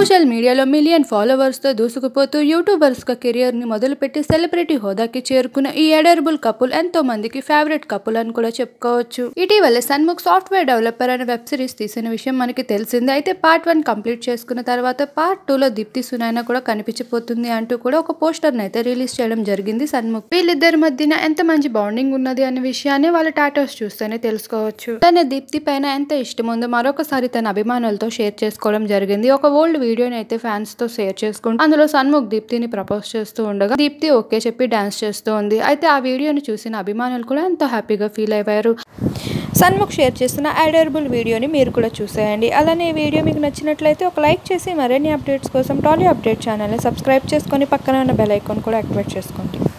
social మీడియాలో million followers తో దూసుకుపోతూ YouTubers గా కెరియర్ ని మొదలుపెట్టి సెలబ్రిటీ హోదాకి చేరుకున్న ఈ అడరబుల్ కపుల్ ఎంతో మందికి ఫేవరెట్ కపుల్ అని కూడా చెప్పుకోవచ్చు ఇటీవల సన్ముఖ్ సాఫ్ట్వేర్ డెవలపర్ అనే వెబ్ సిరీస్ తీసిన విషయం మనకి తెలిసిందే అయితే పార్ట్ వన్ కంప్లీట్ చేసుకున్న తర్వాత పార్ట్ టూ లో దీప్తి సునైనా కూడా కనిపించిపోతుంది అంటూ కూడా ఒక పోస్టర్ అయితే రిలీజ్ చేయడం జరిగింది సన్ముఖ్ వీళ్ళిద్దరి మధ్యన ఎంత మంచి బాండింగ్ ఉన్నది అనే విషయాన్ని వాళ్ళ టాటోస్ చూస్తేనే తెలుసుకోవచ్చు తన దీప్తి పైన ఎంత ఇష్టం ఉందో మరొకసారి తన అభిమానులతో షేర్ చేసుకోవడం జరిగింది ఒక ఓల్డ్ వీడియోని అయితే ఫ్యాన్స్ తో షేర్ చేసుకుంటూ అందులో సన్ముఖ్ దీప్తిని ప్రపోజ్ చేస్తూ ఉండగా దీప్తి ఓకే చెప్పి డాన్స్ చేస్తూ ఉంది అయితే ఆ వీడియోని చూసిన అభిమానులు కూడా ఎంతో హ్యాపీగా ఫీల్ అయ్యారు సన్ముఖ్ షేర్ చేస్తున్న అడరబుల్ వీడియోని మీరు కూడా చూసేయండి అలానే ఈ వీడియో మీకు నచ్చినట్లయితే ఒక లైక్ చేసి మరిన్ని అప్డేట్స్ కోసం టాలీ అప్డేట్ ఛానల్ని సబ్స్క్రైబ్ చేసుకొని పక్కన ఉన్న బెల్ ఐకాన్ కూడా యాక్టివేట్ చేసుకోండి